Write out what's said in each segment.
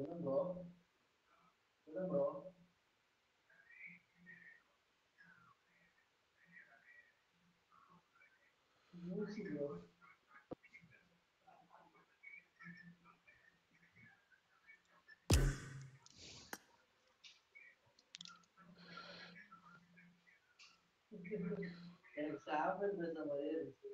சொல்லுங்க ப்ரோ சொல்லுங்க ப்ரோ மூச்சு ப்ரோ எனக்கு சாப்பிட்டு பேசுற மாதிரியே இருந்துச்சு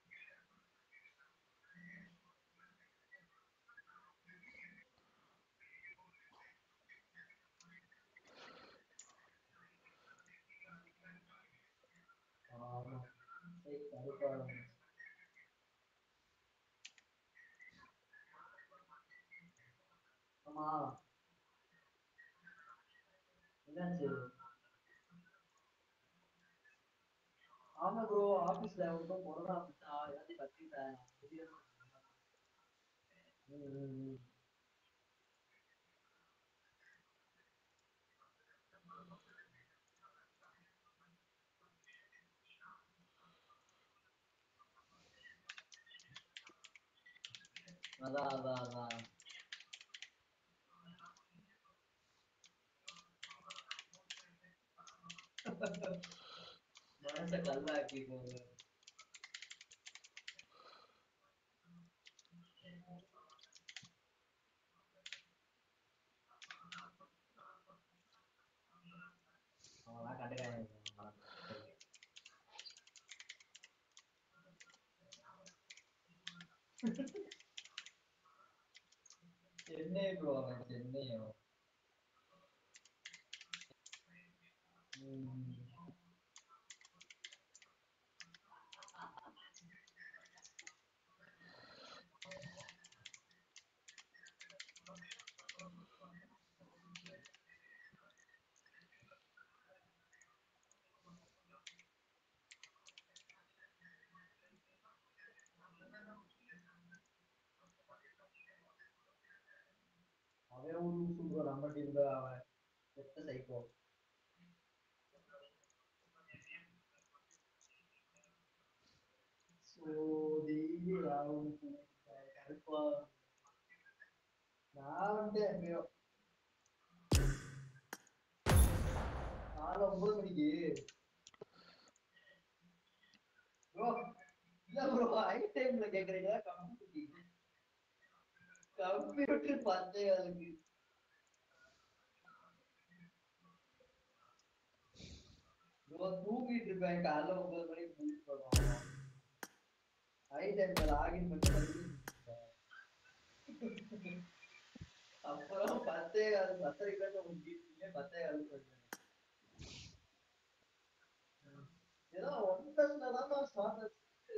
ஆமா சரி கடுப்பா இருந்துச்சு ஆமா என்னாச்சு ஆமா ப்ரோ ஆபீஸ்ல ஒருத்தன் கொரோனா வந்துச்சா எல்லாத்தையும் கத்திட்டேன் ம், ம், ம். அதான் அதான் அதான் மனச கல்லாக்கி போங்க அவங்களாம் கண்டுக்காங்க சென்னை ப்ரோ அவன் சென்னை அவன் ம். அவன் ஒரு லூசு ப்ரோ நம்ம டீம் தான் அவன் செத்த சைக்கோ ஸோ டெய்லி ராகுல் கருப்பா நான் வந்து எப்பயோ காலை ஒன்பது மணிக்கு ப்ரோ இல்ல ப்ரோ ஐ டைம்ல கேக்குறீங்களா கம்ப்யூட்டர் கம்ப்யூட்டர் பார்த்தே அதுக்கு ப்ரோ தூங்கிட்டு இருப்பேன் காலைல ஒன்பது மணிக்கு முடிச்சு போடுவோம் ஐ டைம்ல லாகின் பண்ணி மறுபடியும் தூங்கிட்டேன். அப்புறம் பத்தே கால் பத்தரைக்கு தான் முடிச்சிருக்கீங்க பத்தே கால் சொல்றேன் ஏதோ ஒன் பிளஸ்ல தான் ஸ்மார்ட் இருக்கு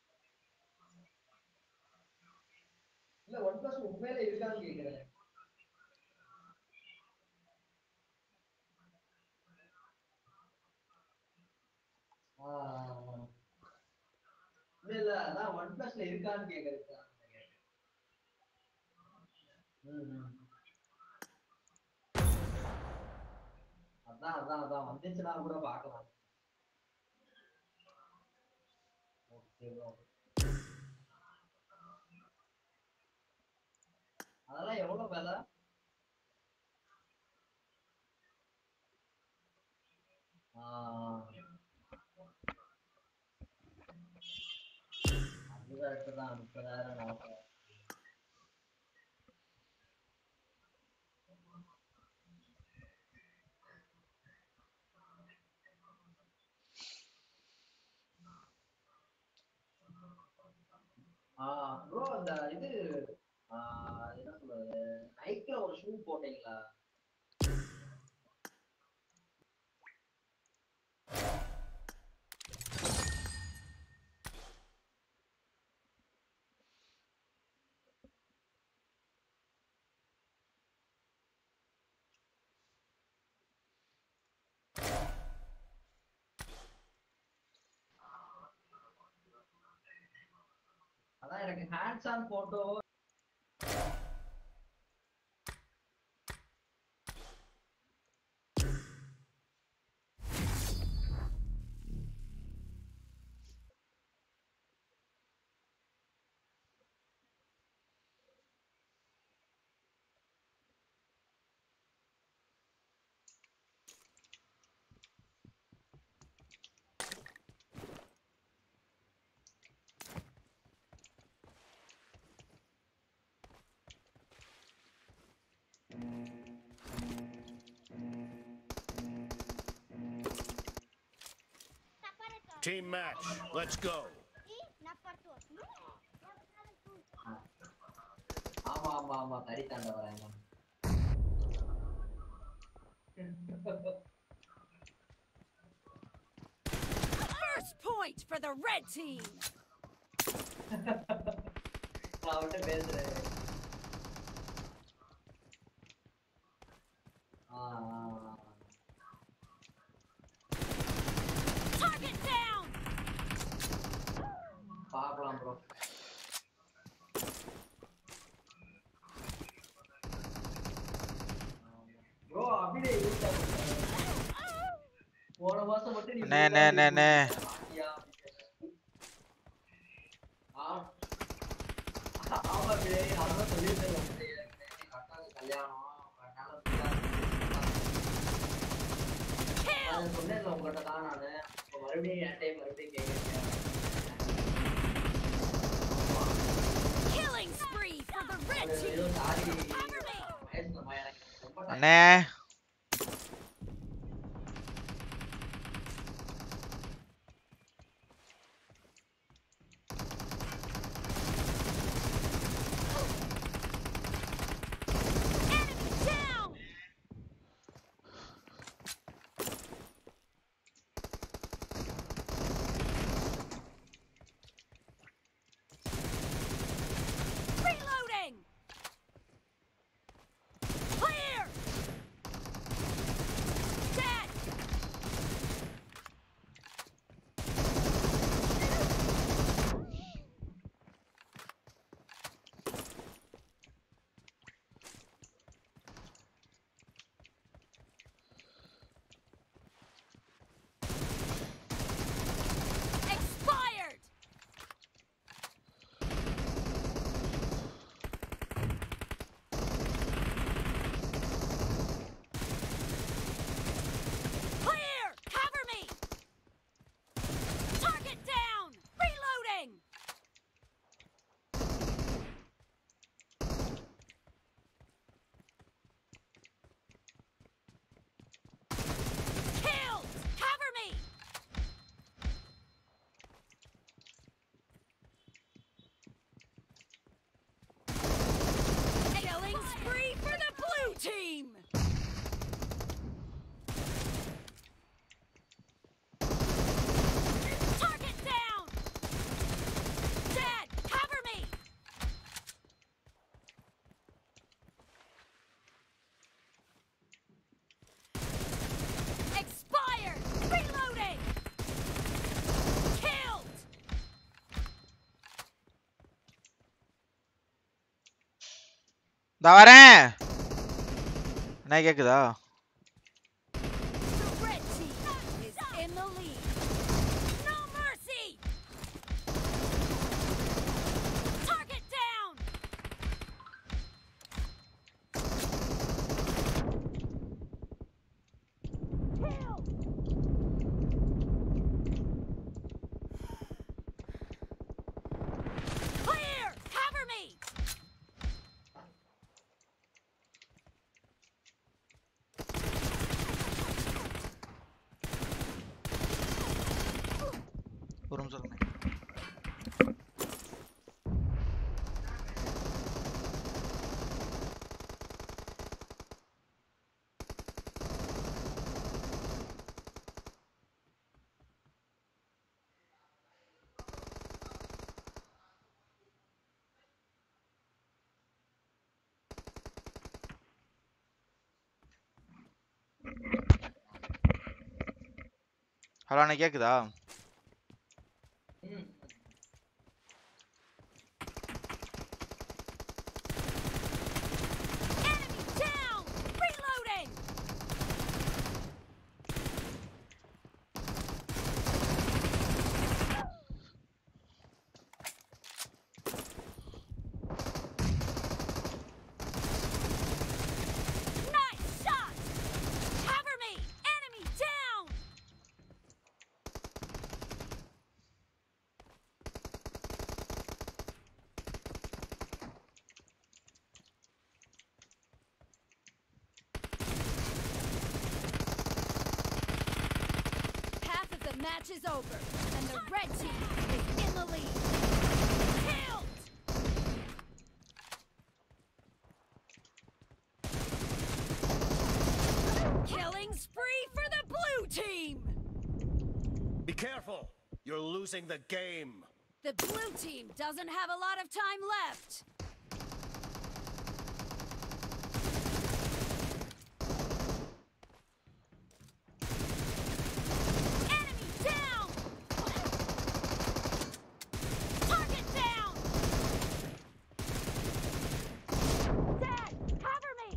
இல்ல ஒன் பிளஸ் உண்மையில இருக்கான்னு கேக்குறேன் ஆ, ஆ, ஆ. இல்ல இல்ல அதான் ஒன் பிளஸ்ல இருக்கான்னு கேக்குறேன் ம், ம். அதான் அதான் அதான் வந்துச்சுன்னா கூட பார்க்கலாம் ஓகே ப்ரோ அதெல்லாம் எவ்வளவு விலை ஆ, அது கரெக்ட் தான் முப்பதாயிரம் நாற்பதாயிரம் ப்ரோ அந்த இது ஆ, அது என்ன சொல்றது நைட்ல ஒரு ஷூ போட்டீங்களா அதான் எனக்கு hands on photo Team match. Let's go. ஆமா ஆமா ஆமா கறி தாண்ட வராங்க First point for the red team. நான் அவன்கிட்ட பேசுறேன் ஆ, ஆ, ஆ. Target down. பார்க்கலாம் ப்ரோ ப்ரோ அப்படியே யூஸ் போன மாசம் மட்டும் நீ அண்ணே, அண்ணே, அண்ணே, அண்ணே. பாத்தியா அப்படின்னு கேட்டேன். ஆ- ஆமா bro, அதான் சொல்லியிருந்தேன் உங்ககிட்ட. எனக்கு அக்காவுக்கு கல்யாணம் அதனால Kill. நான் சொன்னேன்ல உங்ககிட்ட தான் நானு இப்ப மறுபடியும் என் டைம் மறுபடியும் கேட்கிறேன் Killing spree for the red அது team. ஏதோ சாரி Cover me. பேசணுமா எனக்கு ரொம்ப time அண்ணே Enemy down. Reloading. Clear. Dead. Expired. Clear! Cover me! Target down! Reloading! Killed! Cover me! Killing spree for the blue team! Target down! Dead! Cover me! Expired! Reloading! Killed! இந்த வரேன் அண்ணா கேக்குதா The red team is in the lead. No mercy! Target down! Kill! Clear! Cover me! ஒரு நிமிஷம் இருங்க. Hello அண்ணா கேக்குதா ம். Enemy down! Reloading! Nice shot! Cover me! Enemy down! match is over, and the red team is in the lead. Killed! Killing spree for the blue team! Be careful! You're losing the game! The blue team doesn't have a lot of time left. Enemy down! Target down! Dad, cover me!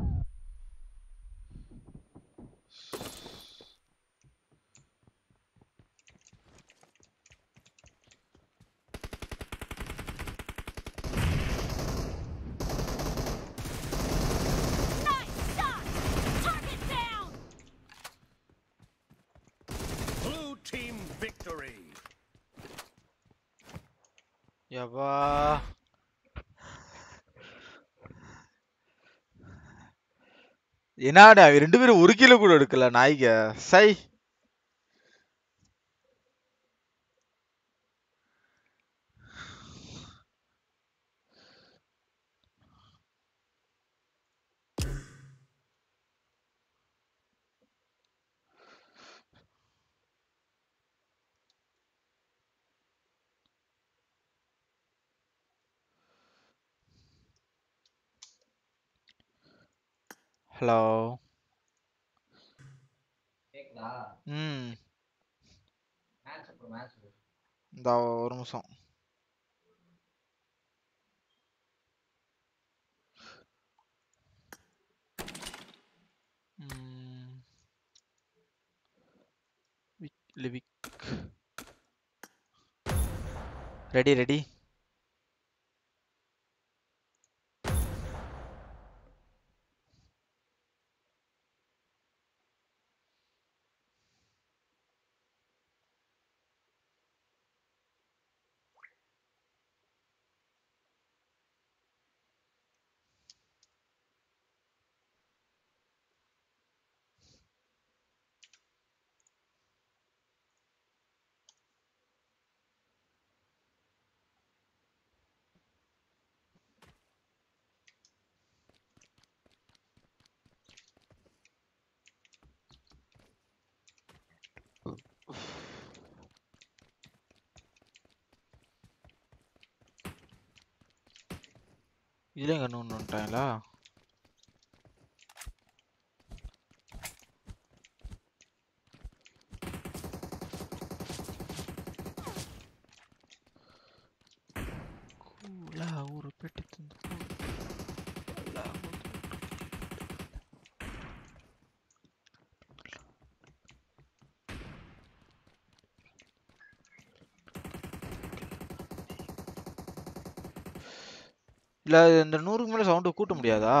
Nice shot! Target down! Blue team victory! யப்பா என்னடா அவன் ரெண்டு பேரும் ஒரு kilo கூட எடுக்கல நாய்க சை hello கேக்குதா ம் மேட்ச் அப்புறம் மேட்ச் இந்த ஒரு நிமிஷம் ம். விக் லிவிக் ரெடி ரெடி இதுல எங்க இன்னொன்னு வந்துட்டாங்களா கூலா ஒரு பெட்டி தந்து கூலா ஒரு இல்ல இந்த நூறுக்கு மேல சவுண்ட் கூட்ட முடியாதா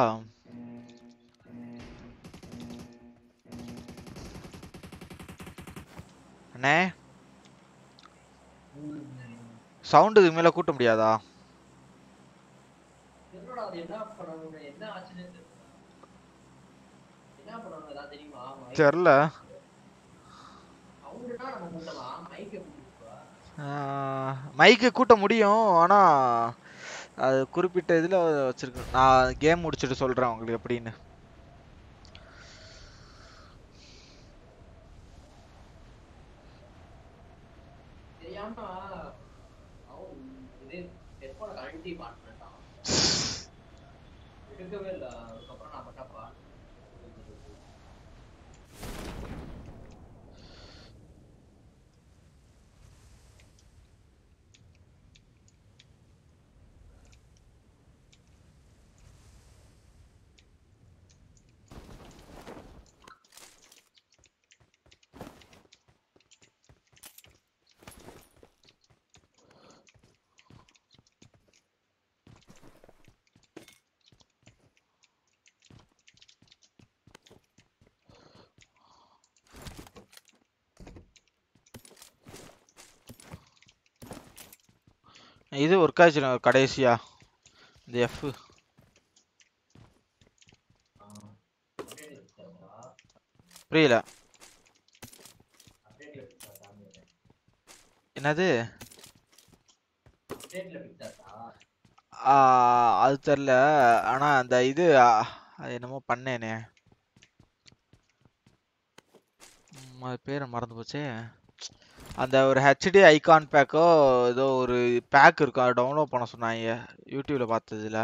அண்ணே சவுண்ட் இதுக்கு மேல கூட்ட முடியாதா என்னடா அது என்ன பண்ணணும் என்ன ஆச்சுன்னு தெரியல என்ன பண்ணணும் ஏதாவது தெரியுமா தெரில சவுண்டுனா நம்ம கூட்டலாம் மைக்கை கூட்டிட்டு மைக்கு கூட்ட முடியும் ஆனா அது குறிப்பிட்ட இதுல வச்சிருக்கு நான் கேம் முடிச்சுட்டு சொல்றேன் உங்களுக்கு எப்படின்னு தெரியாம அவன் இது ஹெட்போனை கழட்டி மாட்டினான் எடுக்கவே இல்லை அதுக்கப்புறம் நான் பட்டப்பா இது ஒர்க் ஆச்சு கடைசியா இந்த எஃப் அப்டேட் வச்சுட்டாங்களா புரியல அப்டேட் வச்சுட்டாங்க என்னது ஸ்டேட்ல பிக்சாச்சா ஆ, அது தெரில ஆனா அந்த இது ஆ, அது என்னமோ பண்ணேனே ம், அது பேரை மறந்து போச்சே அந்த ஒரு ஹெச்டி ஐகான் பேக்கோ ஏதோ ஒரு பேக் இருக்கும் அதை டவுன்லோட் பண்ண சொன்னாங்க யூடியூப்ல பார்த்ததுல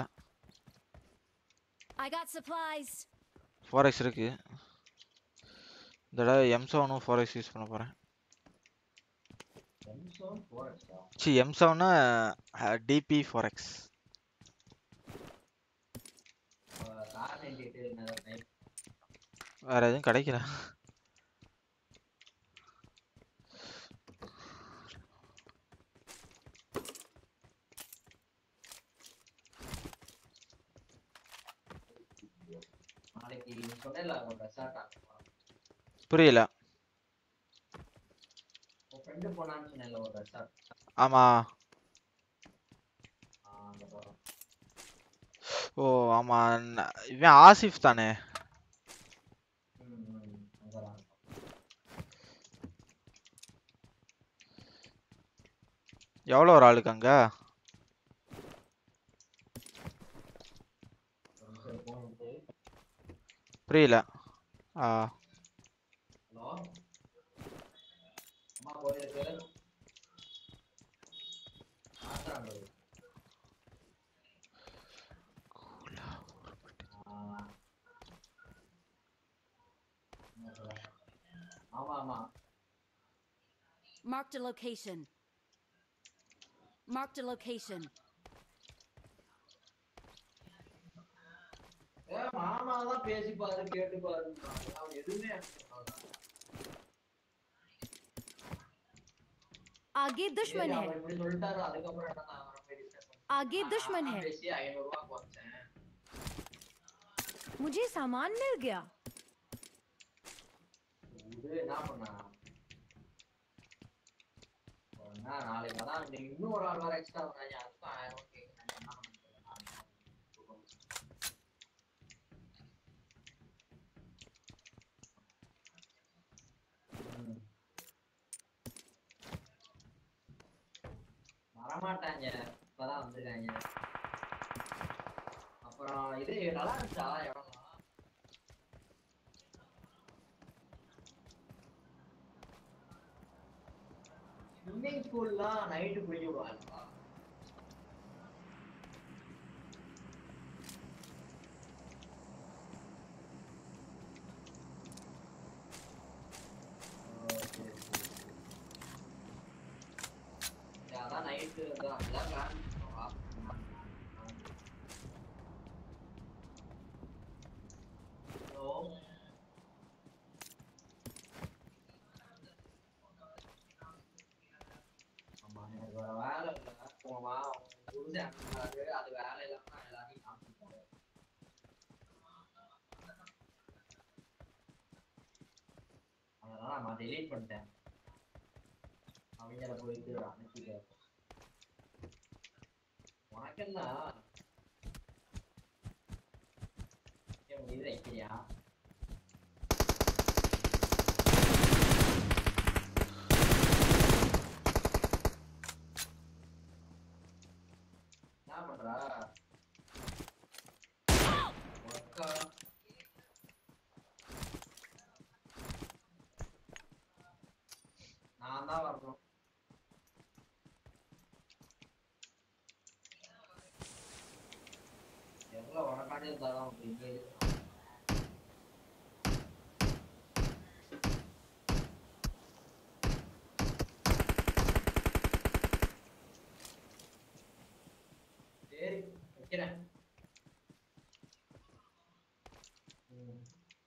I got supplies. ஃபோரெக்ஸ் இருக்கு இந்த தடவை எம் செவனும் ஃபோரெக்ஸ் யூஸ் பண்ண போறேன் எம்சோன் போரக்ஸா சி எம் செவனு டிபி ஃபோரெக்ஸ் கார் நைன்டி எயிட் டைப் வேற எதுவும் கிடைக்கல நாளைக்கு நீ சொன்னேன்ல ஒரு ரெசார்ட் புரியல உன் ஃப்ரெண்டு போனான்னு சொன்னேன்ல ஒரு ரெசார்ட் ஆமா அங்க போறோம் ஓ ஆமா ந- இவன் ஆசிஃப் தானே ம் ம் அங்கதான் எவ்வளோ ஒரு ஆளுக்கு அங்க சரி போகணும் புரியல ஆ ஹலோ அம்மா கோயிலுக்கு ஆத்திராங்க ஆமா ஆமா Marked a location. Marked a location. ஏ மாமா தான் பேசி பாரு கேட்டு பாரு அவன் எதுவுமே आगे दुश्मन சரி, है அவர் இப்படி சொல்லிட்டாரு அதுக்கப்புறம் என்ன நான் அவரை போய் disturb பண்ண- आगे दुश्मन நான் है பேசி ஐநூறு ரூபா குறைச்சேன் मुझे सामान मिल गया இது என்ன பண்ணா என்ன நாளைக்கு அதான் இன்னைக்கு இன்னும் ஒரு ஆள் வேற எக்ஸ்ட்ரா வராங்க அதுக்கும் ஆயிரம் ரூபாய் கேட்குறாங்க என்ன பண்றது நான் ம். வரமாட்டாங்க இப்பதான் வந்துருக்காங்க அப்புறம் இது நல்லா இருந்துச்சா இடம்லாம் ஸ்விம்மிங் பூல்லாம் நைட்டு குளிக்க விடுவாங்களா அதான் நைட்டு அதான் பிளான் ஹலோ ஆமா எனக்கு வேற வேலை இல்லை போவா புரிஞ்சு அனுப்புறாரு அது வேலை இல்லாம நான் எல்லாத்தையும் காமிச்சிட்டாரு அதனால நான் டெலீட் பண்ணிட்டேன் அவங்கள போயிட்டு அனுப்பிட்டாரு உனக்கு என்ன ஏன் உன் இது வைக்கிறியா என்ன பண்றா ஒர்க்கா நான் தான் வரணும் எவ்வளவு உனக்காண்டி இருந்தாலும் அப்படி இங்கே இருக்கு. சரி வைக்கிறேன் ம்.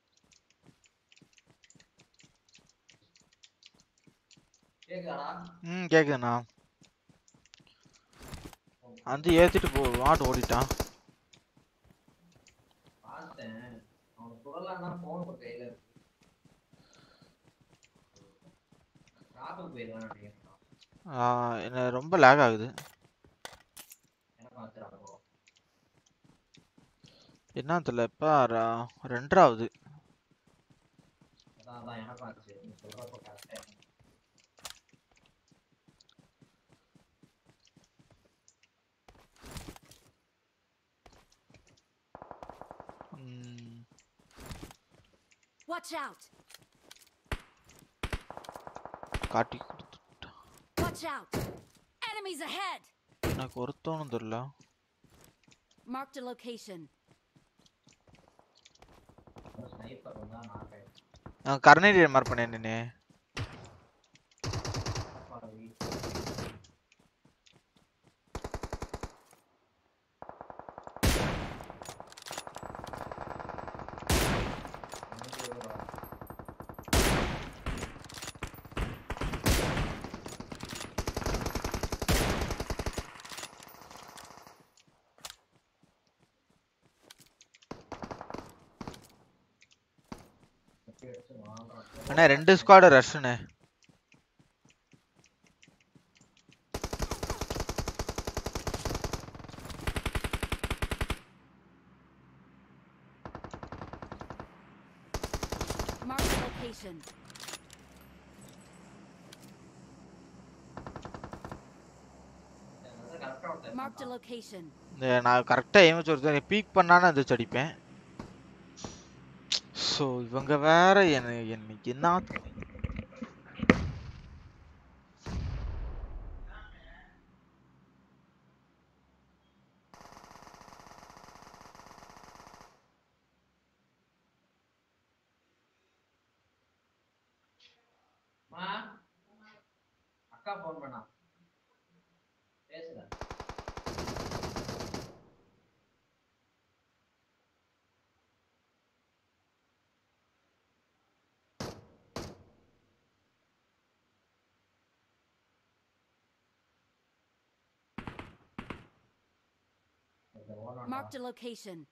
கேக்குதாடா ம் கேக்குதுண்ணா வந்து ஏத்திட்டு போ மாட்டு ஓடிட்டான் பார்த்தேன் அவன் சுடலான்னா போன் ஒரு கையில இருக்கு ராத்துக்கு போயிடலாம் நினைக்கிறேன் ஆ, என்ன ரொம்ப லேக் ஆகுது எனக்கு பார்த்துறாங்க என்ன தெரியல இப்போ ரெண்டராவது அதான் அதான் எனக்கு ஆச்சு நீ சொல்றப்ப கரெக்டா Watch out! காட்டி கொடுத்துட்டா Watch out! Enemies ahead! எனக்கு ஒருத்தவனும் தெரியல Marked a location. ஸ்னைப்பர் தான் நாக் ஆயிடுச்சு நான் கர்னேடியன் மார்க் பண்ணேன் நின்னு பாவி. அங்கே வா. தப்பி அடிச்சு வாங்குறான். அண்ணா ரெண்டு ஸ்குவாடு ரஷ்னு Marked a location. அதான் correct ஆ ஒருத்தன் Marked a இருக்கான். location. இந்த நான் கரெக்டாக எய்ம சொல்றது பீக் பண்ணானே அந்த அடிப்பேன் ஸோ இவங்க வேற என்ன என்னைக்கு என்ன அம்மா, அக்கா போன் பண்ணா பேசுல இந்த ஓனோடா. Marked a location.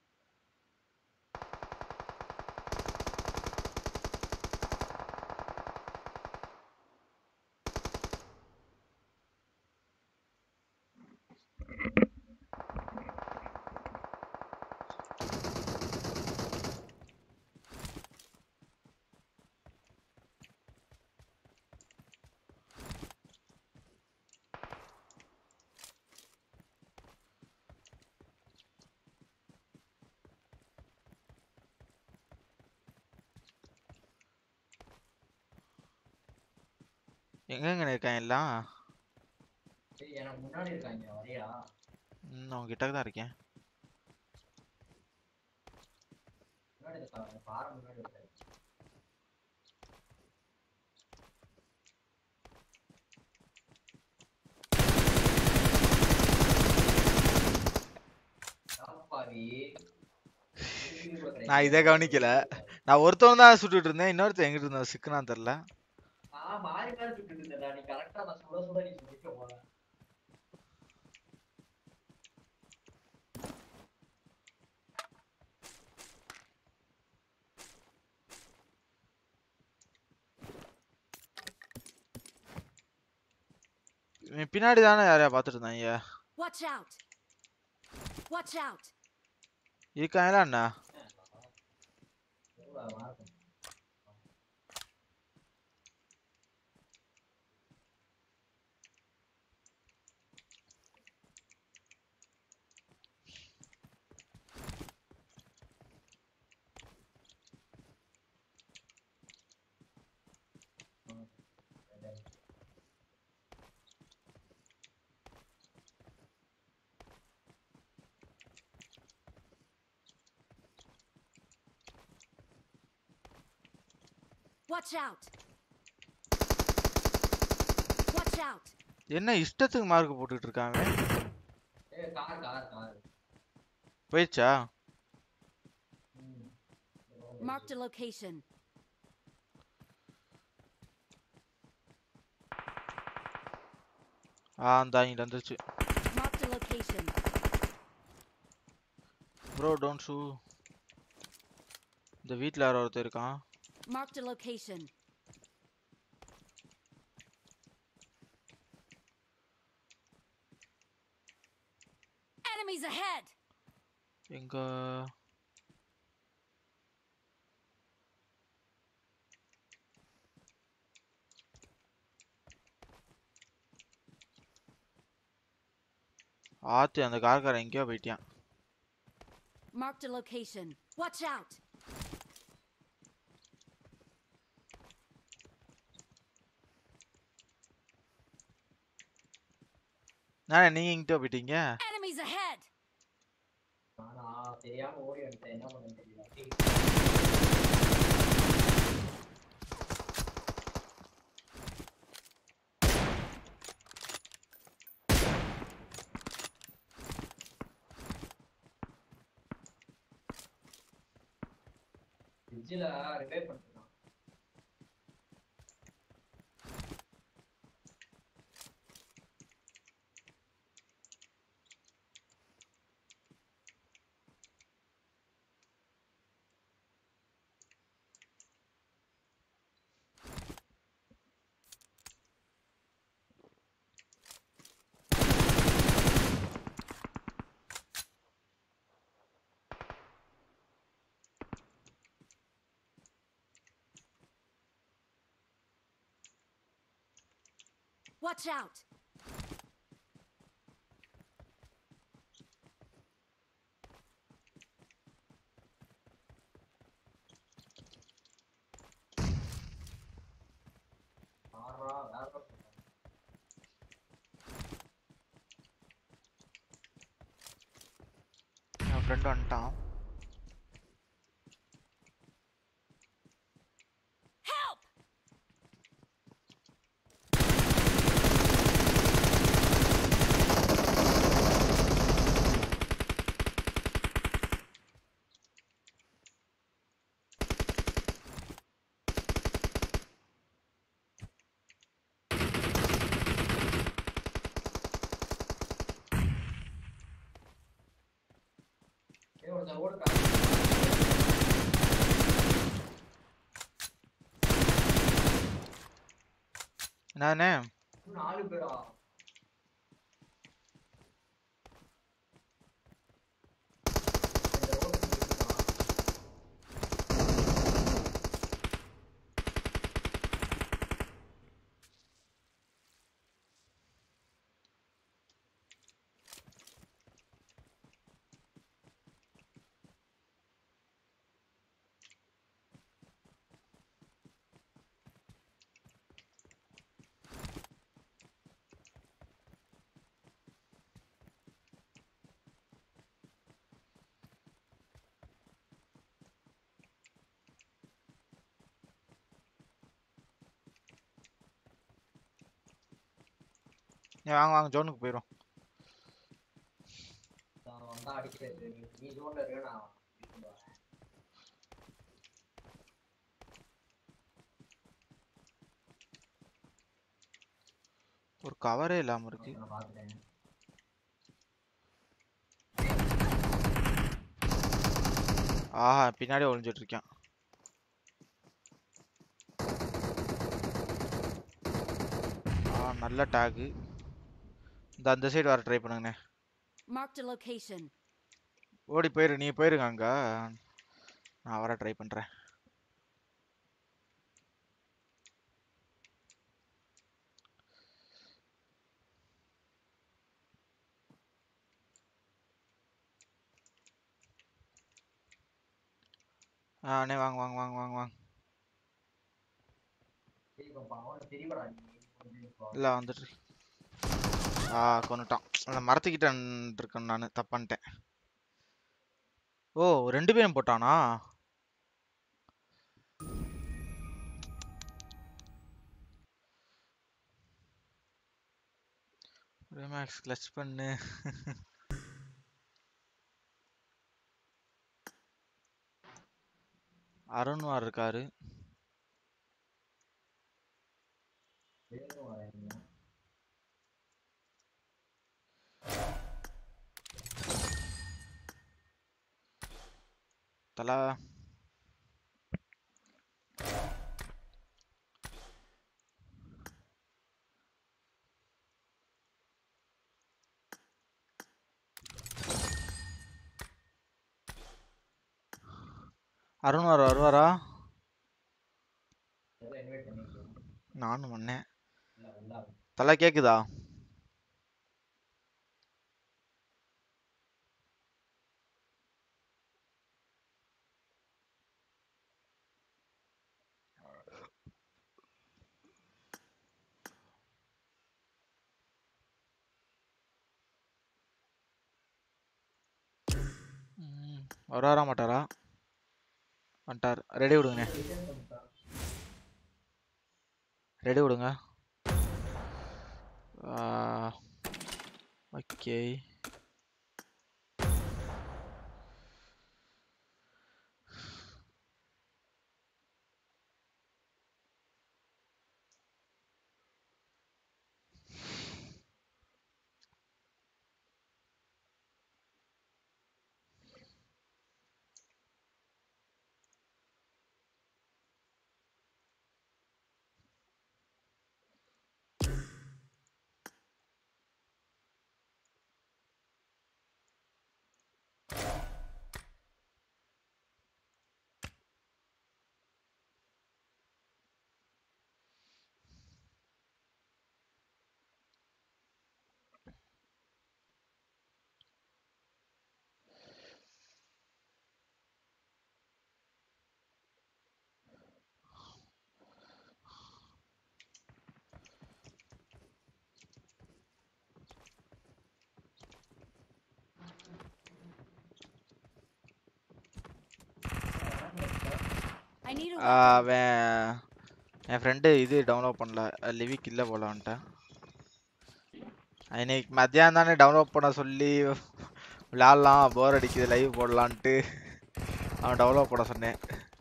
எங்கெங்க இருக்கான் எல்லாம் ஏய், எனக்கு முன்னாடி இருக்காங்க வரியா ம் அவங்க கிட்ட தான் இருக்கேன் முன்னாடி இருக்காங்க பாறை முன்னாடி இருக்காங்க பாவி நான் இதை கவனிக்கல நான் ஒருத்தவன் தான் சுட்டுட்டு இருந்தேன் இன்னொருத்தன் எங்கிட்டு இருந்தான் சிக்குனான்னு தெரில நான் மாறி மாறி சுட்டுட்டு இருந்தேன்டா நீ கரெக்டா நான் சுட சுட நீ சுடிக்க போன இவன் பின்னாடி தானே யாரையா பார்த்துட்டு இருந்தாங்க Watch out! Watch out! இருக்காங்களா அண்ணா எவ்வளவு மார்க்கம் Watch out! Watch out! என்ன இஷ்டத்துக்கு மார்க் போட்டுட்டு இருக்காங்க ஏய் கார் கார் கார் போயிடுச்சா ம் Marked a location. ஆ அந்த இங்கிட்ட வந்துருச்சு Marked a location. Bro don't shoot இந்த வீட்டில் யாரோ ஒருத்தர் இருக்கான் Marked a location. Enemies ahead! எங்க ஆத்து அந்த கார்காரன் எங்கேயோ போயிட்டான் Marked a location. Watch out! நான் நீங்க இங்கிட்ட போயிட்டீங்க Enemies ahead! ஆனா தெரியாம ஓடி வந்துட்டேன் என்ன பண்ண தெரியல ஃப்ரிட்ஜில் ரிவைவ் பண்ணிருக்கான் Watch out! ஆறா வேற பக்கம். என் ஃப்ரெண்ட் வந்துட்டான் Help! ஏய், ஒருத்தன் ஓடுறான். நானே இன்னும் நாலு பேரா இந்த ஓட்டு முடிச்சுட்டான். ஏ வாங்க வாங்க ஜோனுக்கு போயிடும் நான் வந்தா அடிக்கிறது நீ- நீ ஜோன்ல இருக்க நான் இது பண்ணுவேன். ஒரு கவரே இல்லாம இருக்கு நான் பாத்துட்டேன் ஆஹா பின்னாடி ஒளிஞ்சிட்டு இருக்கேன் ஆ நல்ல டேகு இந்த அந்த சைடு வர ட்ரை பண்ணுங்கண்ணே Marked a location. ஓடி போயிரு நீ போயிருங்க அங்க நான் வர ட்ரை பண்றேன் ஆ அண்ணே வாங்க வாங்க வாங்க வாங்க வாங்க சரி பாப்பா அவனை தெரியுமாடா நீ கொஞ்சம் இப்போ. இல்ல வந்துட்டு ஆ கொன்னுட்டான் அந்த மரத்துக்கிட்ட இருக்கேன் நான் தப்பான்ட்டேன் ஓ ரெண்டு பேரும் போட்டானா மேக்ஸ் கிளச் பண்ணு அருண்வார் இருக்காரு வேகம் வரையணும். தலா அருண்வார் வருவாரா இதெல்லாம் invite பண்ணிக்கோ. நானும் பண்ணேன் இல்ல, வந்தா தலை கேக்குதா வராரா மாட்டாரா வந்துட்டார் ரெடி விடுங்க ரெடி விடுங்க ஓகே I need a ஆ, weapon. அவன் என் ஃப்ரெண்டு இது டவுன்லோட் பண்ணல லிவிக் இல்லை போல வந்துட்டேன் இன்னைக்கு மத்தியானம் தானே டவுன்லோட் பண்ண சொல்லி விளாட்லாம் போர் அடிக்குது லைவ் போடலான்ட்டு அவன் டவுன்லோட் பண்ண சொன்னேன்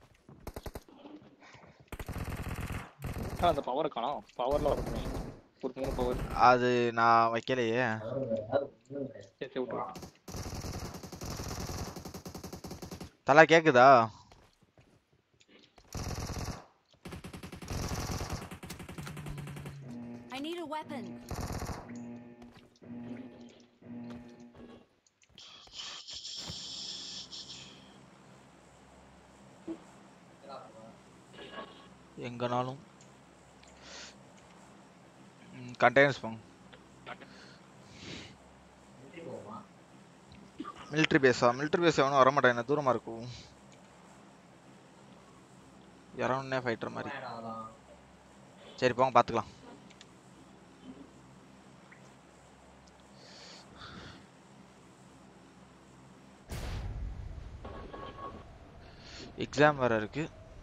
ஆ, அந்த பவர் காணோம் பவர்ல வருமே ஒரு மூணு பவர் அது நான் வைக்கலையே சரி சரி விட்டுரு தலா கேக்குதா I need a weapon. எங்கனாலும் கண்டெய்னர்ஸ் போங்க மிலிட்ரி பேஸா மிலிட்ரி பேஸ் எவனும் வரமாட்டேன் என்ன தூரமா இருக்கும் இறவுன்னே ஃபைட்டர் மாதிரி சரி போங்க பார்த்துக்கலாம் எக்ஸாம் வேற இருக்கு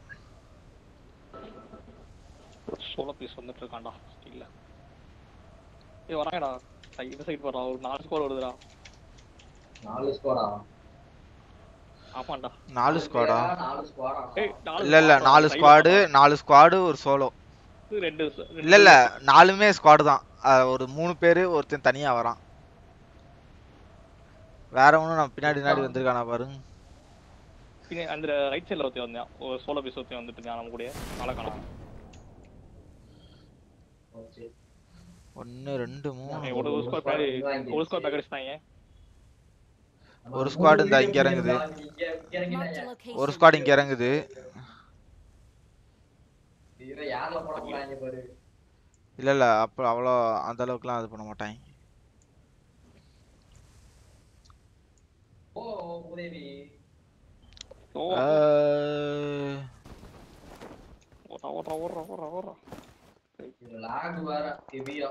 சோலோ பீஸ் வந்துட்டு இருக்கான்டா இல்ல ஏய் வராங்கடா சை- இந்த சைடு போறா ஒரு நாலு ஸ்கோர் வருதுடா நாலு ஸ்குவாடா ஆமாண்டா நாலு ஸ்குவாடா நாலு ஸ்குவாடா ஏய் நாலு இல்ல இல்ல squad நாலு side ஸ்குவாடு வரான். நாலு ஸ்குவாடு ஒரு சோலோ இது ரெண்டு ச- ரெண்டு இல்ல இல்ல நாலுமே ஸ்குவாடு தான் அஹ் ஒரு மூணு பேரு ஒருத்தன் தனியா வரான் வேற ஒண்ணும் நான் பின்னாடி பின்னாடி வந்திருக்கானா பாருங்க பின்ன அந்த ரைட் சைடுல ஒருத்தன் வந்தான் ஒரு சோலோ பீஸ் ஒருத்தன் வந்துட்டு இருந்தான் நம்ம கூட நாளை காணோம் ஒன்னு ரெண்டு மூணு ஏய், ஒரு ஸ்கோர் பின்னாடி ஒரு ஸ்கோர் பேக் அடிச்சிட்டாங்க ஒரு squad இந்தா இங்க இறங்குது. Marked a location. ஒரு ஸ்குவாட் இங்க இறங்குது யாரில் போட போறாங்க பாரு இல்ல இல்ல அப்ப அவ்வளோ அந்த அளவுக்குலாம் இது பண்ண மாட்டாங்க ஓ உதவி ஓ அஹ், ஓடுறா ஓடுறா ஓடுறா ஓடுறா ஓடுறா இது லாக் வேற ஹெவியா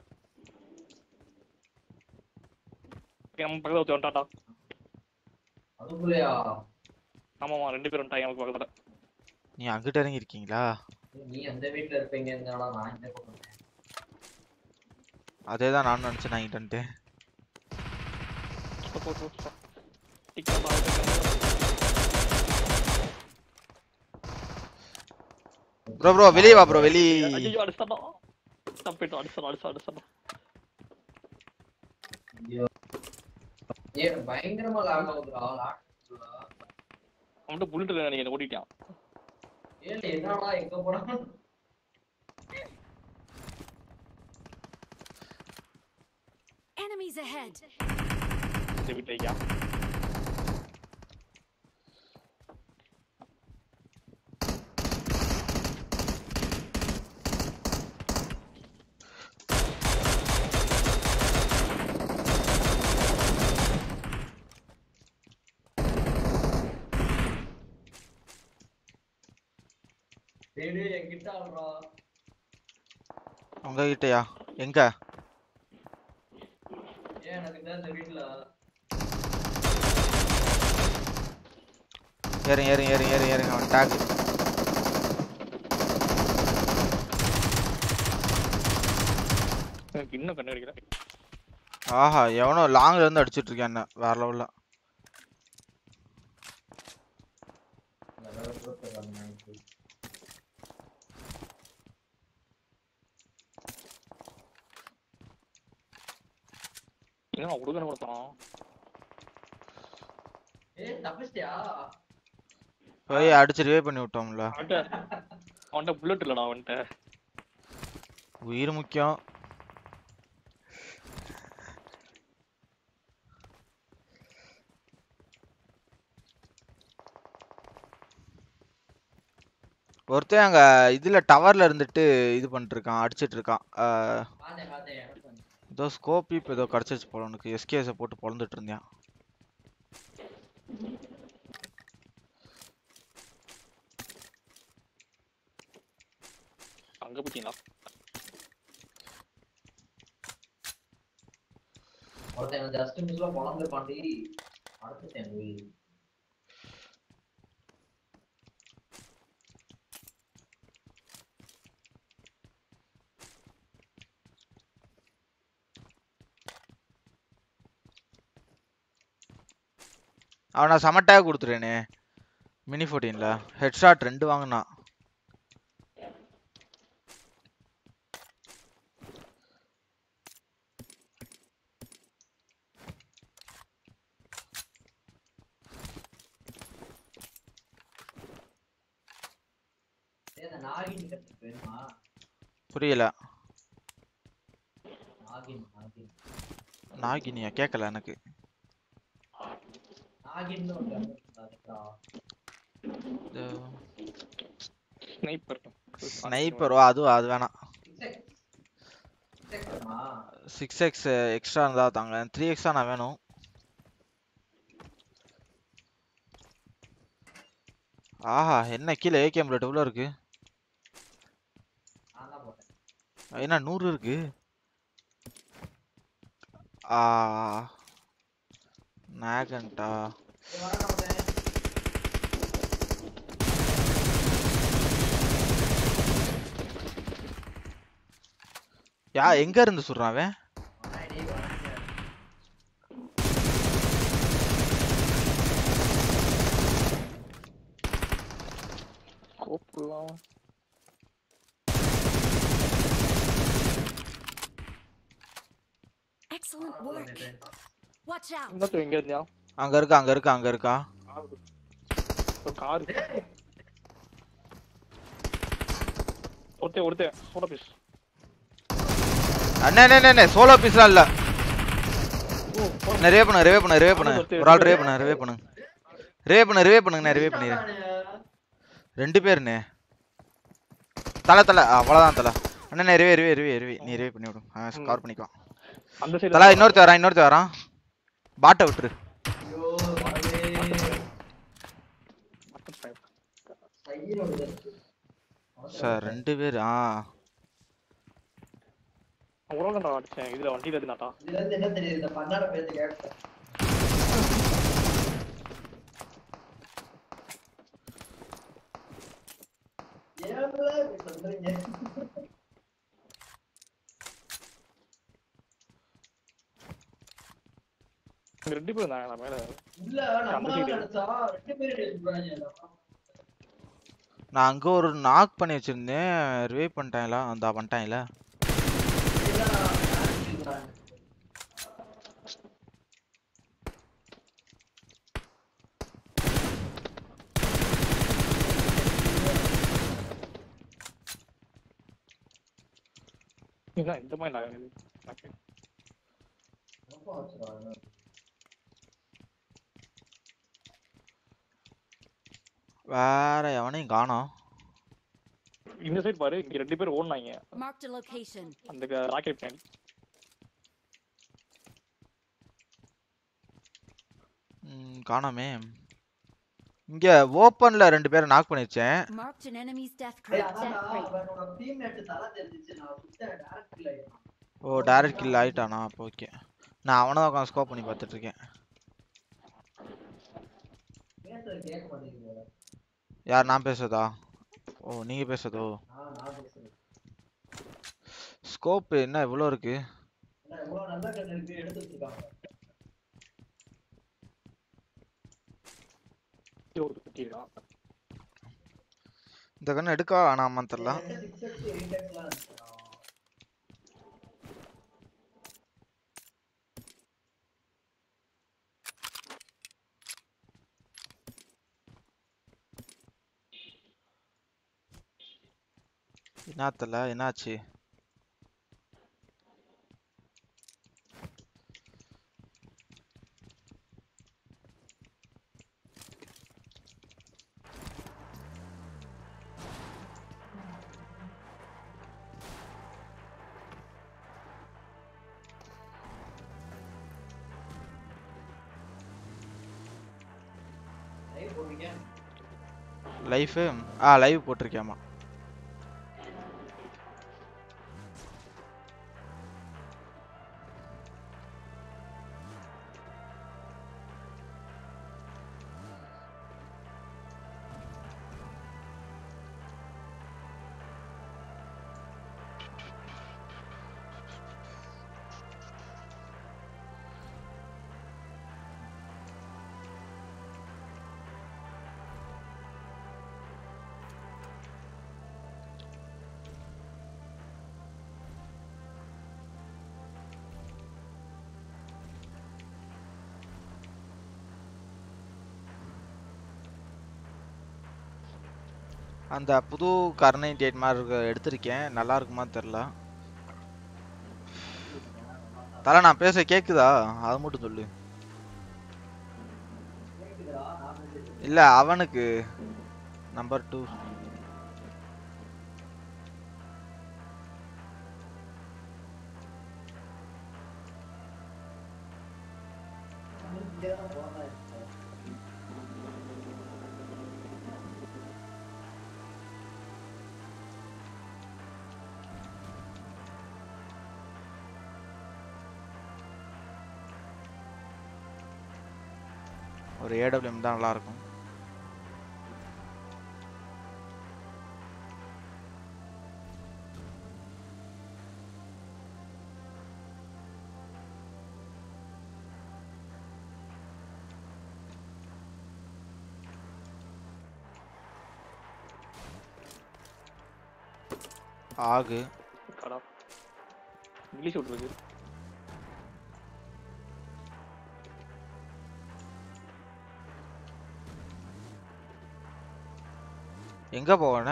ஓகே, நம்ம பக்கத்துல ஒருத்தன் வந்துட்டான்டா அதுக்குள்ளயா ஆமாமா ரெண்டு பேரும் வந்துட்டாங்க நமக்கு பக்கத்துல நீ அங்கிட்ட இறங்கி இருக்கீங்களா நீ அந்த வீட்ல இருப்பீங்க நான் இந்த பக்கம் இருக்கேன். அதே தான் நான் நினைச்சேன் நான் இங்கிட்டு போ, போ, போ, போ. டிக்கெட் வாங்கிட்டு ப்ரோ ப்ரோ வெளியே வா ப்ரோ வெளியே ஐயோ அடிச்சாடா தப்பிட்டோம் அடிச்சாடா அடிச்சா அடிச்சாடா ஏன் பயங்கரமா லாக் ஆகுதுடா லாக் அவன்கிட்ட புல்லட் இல்லை நீங்க ஓடிட்டான் ஏன் என்னடா எங்க போறான் Enemies ahead. இந்த வீட்டுல ஐயா டேய் டேய் என்கிட்ட ஆடுறா உங்ககிட்டயா எங்க ஏன் எனக்கு தான் இந்த வீட்ல ஏறுங்க ஏறுங்க ஏறுங்க ஏறுங்க ஏறுங்க அவன் டேக் எனக்கு இன்னும் கண்ணு கிடைக்கல ஆஹா எவனோ லாங்ல இருந்து அடிச்சிட்டு இருக்கான் என்ன வேற லெவல்ல நல்லா போட்டுருக்காங்க nice. இன்னும் அவன் கொடுக்கணும் கொடுத்தான் ஏய் தப்பிச்சிட்டியா போய் அடிச்சு ரிவே பண்ணி விட்டோம்ல அவன்கிட்ட அவன்கிட்ட புல்லட் இல்லடா அவன்கிட்ட உயிர் முக்கியம் ஒருத்தன் அங்க இதுல டவர்ல இருந்துட்டு இது பண்ணிட்டு இருக்கான் அடிச்சிட்டு இருக்கான் ஆஹ், பார்த்தேன் பார்த்தேன் எனக்கு வந்து. ஏதோ ஸ்கோப் இப்போ ஏதோ கிடச்சிச்சு போல உனக்கு எஸ்கேஎஸை போட்டு பொழந்துட்டு இருந்தேன் அங்க போச்சீங்களா ஒருத்தன் ஜஸ்ட் மிஸ்ல பொழந்துருப்பாண்டி அடுத்துட்டேன் போய் அவனை சமட்டாக கொடுத்துட்டேனே மினி ஃபோர்டீனில் ஹெட்ஷாட் ரெண்டு வாங்கினான் ஏய், அந்த நாகின் கத்துக்கு வேணுமா புரியல நாகின் நாகின் நாகினியா கேட்கல எனக்கு நாகின்னு ஒரு gun இருக்குடா. ஸ்னைப்பர் ஸ்னைப்பரோ அதுவும் அது வேணாம் Six X. Six X வேணுமா? சிக்ஸ் எக்ஸ் எக்ஸ்ட்ரா இருந்தால் தாங்க த்ரீ எக்ஸா நான் வேணும் ஆஹா என்ன கீழே ஏகேம் பிளட் எவ்வளோ இருக்கு நான் தான் போட்டேன் என்ன நூறு இருக்கு ஆ நாகன்டா ஏய், வரேன்டா ஒருத்தன். யா எங்க இருந்து சொல்றான் அவன் வரேன் டேய், வரேன். கோப்புலாம் Excellent work. Watch out. இன்னொருத்தன் எங்க இருந்தியா அங்க இருக்கா அங்க இருக்கா அங்க இருக்கா ஒரு கார் ஒருத்தன் ஒருத்தன் சோட பீஸ் அண்ணே அண்ணே, அண்ணே, அண்ணே சோலோ பீஸ்லாம் இல்ல நிறைய பண்ணு ரிவே பண்ணு ரிவே பண்ணு ஒரு ஆள் ரிவே பண்ணு ரிவே பண்ணு ரிவே பண்ணு ரிவே பண்ணுங்கண்ணே ரிவே பண்ணிடுறேன் ரெண்டு பேருண்ணே தலை தலை அவ்வளோதான் தலை அண்ணே ரிவே ரிவே ரிவே ரிவே நீ ரிவே பண்ணி விடு ஆ கவர் பண்ணிக்கலாம் அந்த சைடு தலா இன்னொருத்த வரான் இன்னொருத்த வரான் பாட்டை விட்டுரு ஐயோ, வரவே. சைடுல ஒரு இருக்கு. சார் ரெண்டு பேர் ஆ உரங்கண்டா அடிச்சேன் இதுல வண்டியில இருந்தாட்டா இதுல இருந்து என்ன தெரியுது இந்த பண்ணாட பேத்து கேட்டேன் ஏன்ல இப்படி சொல்றீங்க இங்க ரெண்டு பேர் இருந்தாங்க நான் மேல இல்ல நம்ம side. நினைச்சா ரெண்டு பேரும் சொல்றாங்க நான் அங்க ஒரு நாக் பண்ணி வச்சிருந்தேன் ரிவே பண்ணிட்டாங்களா அந்த பண்ணிட்டாங்களா என்ன இந்த மாதிரி நான் எனக்கு வேற எவனையும் காணோம் இந்த சைடு பாரு இங்க ரெண்டு பேர் ஓடுனாங்க Marked a location. அந்த ராக்கெட் பின்னாடி ம், காணோமே இங்க ஓப்பன்ல ரெண்டு பேரை நாக் பண்ணி வச்சேன் Marked an enemy's death ஏய், crate. அதான்டா, Death crate. அவனோட teammate தலை தெரிஞ்சுச்சு. நான் சுத்தேன், direct kill ஆயிட்டான். ஓ டைரக்ட் கில் ஆயிட்டானா அப்போ ஓகே நான் அவனை தான் உட்காந்து ஸ்கோப் பண்ணி பார்த்துட்டு இருக்கேன் நேத்து பேசுறது கேட்க மாட்டேங்குது யார் நான் பேசுறதா ஓ நீங்க பேசுறதோ நான் நான் பேசுறேன் ஸ்கோப் என்ன இவ்வளோ இருக்கு ஏன்னா இவ்வளவு நல்ல கண்ணு இருக்கு எடுத்து வச்சிருக்காங்க இது ஒரு குட்டிடா இந்த கண்ணு எடுக்கா வேணாமான்னு தெரியல சிக்ஸ் எக்ஸ் எயிட் எக்ஸ்லாம் இருக்கு என்னத்தல என்னாச்சு லைவ் போடுறீங்க லைஃபு ஆ லைவ் போட்டிருக்கேம்மா அந்த புது கார் நைன்டி எயிட் மாதிரி இருக்க எடுத்திருக்கேன் நல்லா இருக்குமான்னு தெரில தலை நான் பேச கேக்குதா அது மட்டும் சொல்லு கேக்குதுடா நான் பேசுறது இல்ல அவனுக்கு நம்பர் டூ இங்கே தான் போறேன் ஒரு ஏடபிள்யூஎம் தான் நல்லா இருக்கும் ஆகு கடா இங்கிலீஷ் விட்டுருக்கு எங்க போவன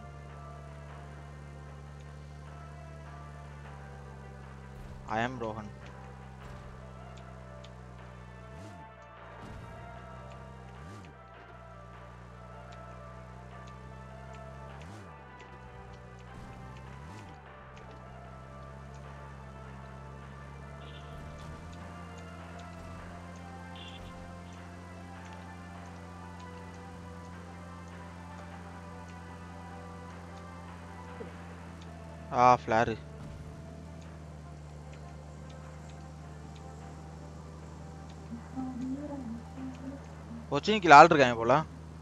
ஐ எம் ரோஹன் ஆ ஃப்ளாரு கொச்சினிக்கில் ஆள் இருக்காங்க போல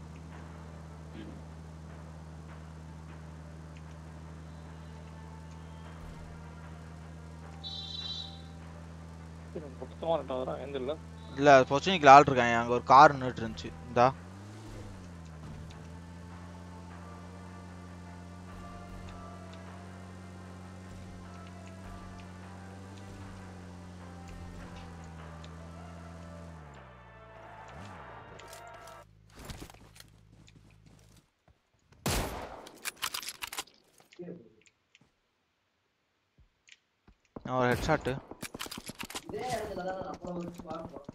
மொத்தமாக ரெண்டாவது எந்த இல்லை இல்ல பொச்சினிக்கில் ஆள் இருக்காங்க அங்க ஒரு கார் நின்றுட்டு இருந்துச்சு இந்தா நான் ஒரு ஹெட்ஷாட்டு இதே இடத்துல தான் நான் அப்புறம் வச்சு பார்ப்போம்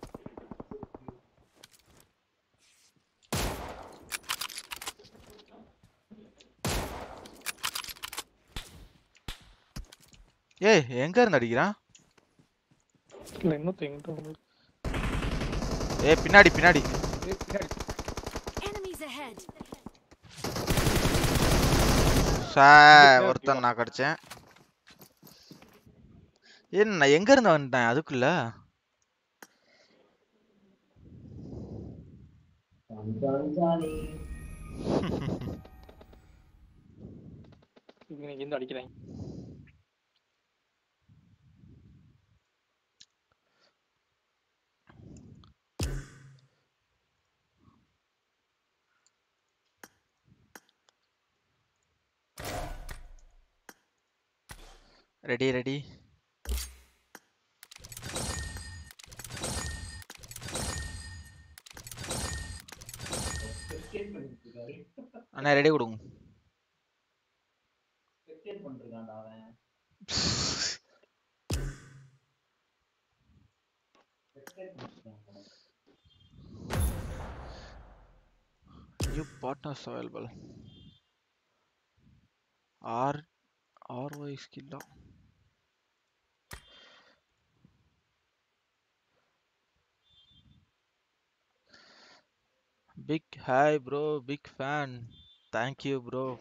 ஏய் எங்க இருந்து அடிக்கிறான் இல்லை இன்னும் எங்கிட்ட வந்து ஏய் பின்னாடி பின்னாடி Enemies ahead. சா ஒருத்தன் நான் கடிச்சேன் ஏன் நான் எங்க இருந்து வந்துட்டேன் அதுக்குள்ள அஞ்சானி இன்னைக்கு இருந்து அடிக்கிறேன் ரெடி ரெடி ஸ்பெக்டேட் பண்ணிட்டு இருக்காரு அண்ணா ரெடி கொடுங்க ஸ்பெக்டேட் பண்ணிருக்கான்டா அவன் ஸ்பெக்டேட் பண்ணிருக்கான் New partners available. R RY skill ஆ? Big hi bro, big fan. Thank you bro.